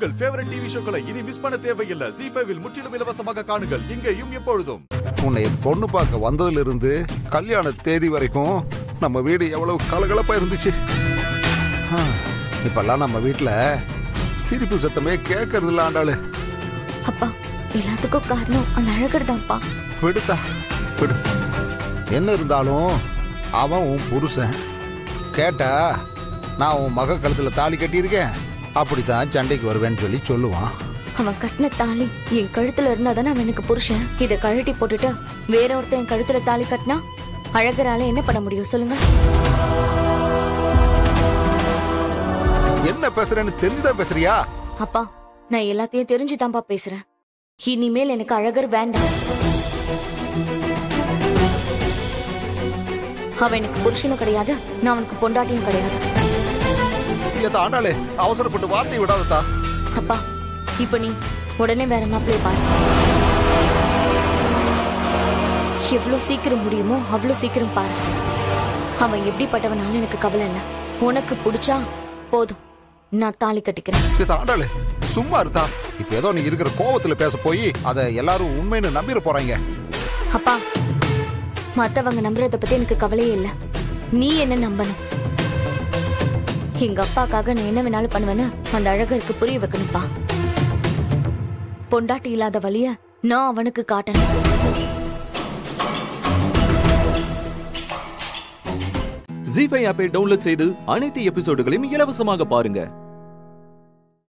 உங்கள் favourite TV ஷோக்களை இனி miss பண்ண தேவையில்லை ஜி ஃபைவில் முற்றிலும் இலவசமாக காணுங்கள் இங்கேயும் எப்பொழுதும் உன்னை பொண்ணு பார்க்க வந்ததுல இருந்து கல்யாண தேதி வரைக்கும் நம்ம வீடு எவ்வளவு கலகலப்பா இருந்துச்சு ஆ, இப்பெல்லாம் நம்ம வீட்டுல சிரிப்பு சத்தமே கேட்கறது இல்ல ஆண்டாளு அப்பா எல்லாத்துக்கும் காரணம் அந்த அழகர் தான்ப்பா விடுத்தா விடு என்ன இருந்தாலும் அவன் உன் புருஷன் கேட்டா நான் உன் மக கழுத்துல தாலி கட்டியிருக்கேன் அப்படித்தான் சண்டைக்கு வருவேன்னு சொல்லி சொல்லுவான் அவன் கட்டின தாலி என் கழுத்துல இருந்தா தானே அவனுக்கு புருஷன் இதை கழட்டி போட்டுட்டு வேற ஒருத்தன் என் கழுத்துல தாலி கட்டினா அழகரால என்ன பண்ண முடியும் சொல்லுங்க என்ன பேசுறேன்னு தெரிஞ்சுதான் பேசுறியா அப்பா நான் எல்லாத்தையும் தெரிஞ்சுதான்ப்பா பேசுறேன் இனிமேல் எனக்கு அழகர் வேண்டாம் அவன் எனக்கு புருஷனும் கிடையாது நான் அவனுக்கு பொண்டாட்டியும் கிடையாது ஏத்தா ஆண்டாளே அவசரப்பட்டு வார்த்தை விடாததா அப்பா இப்ப நீ உடனே வேற மாப்பிள்ளை பாரு எவ்வளவு சீக்கிரம் முடியுமோ அவ்வளவு சீக்கிரம் பாரு அவன் எப்படிப்பட்டவனாலும் எனக்கு கவலை இல்ல உனக்கு பிடிச்சா போதும் நான் தாலி கட்டிக்கிறேன் ஏத்தா ஆண்டாளே சும்மா இருந்தா இப்ப ஏதோ நீ இருக்கிற கோவத்துல பேச போய் அதை எல்லாரும் உண்மைன்னு நம்பிட போறாங்க அப்பா மத்தவங்க நம்புறத பத்தி எனக்கு கவலையே இல்ல நீ என்ன நம்பணும் எங்க அப்பாக்காக நான் என்ன வேணாலும் பண்ணுவேன்னு அந்த அழகருக்கு புரிய வைக்கணும்ப்பா பொண்டாட்டி இல்லாத வழிய நான் அவனுக்கு காட்டணும் ஜி ஃபைவ் ஆப்பை டவுன்லோட் செய்து அனைத்து எபிசோடுகளையும் இலவசமாக பாருங்க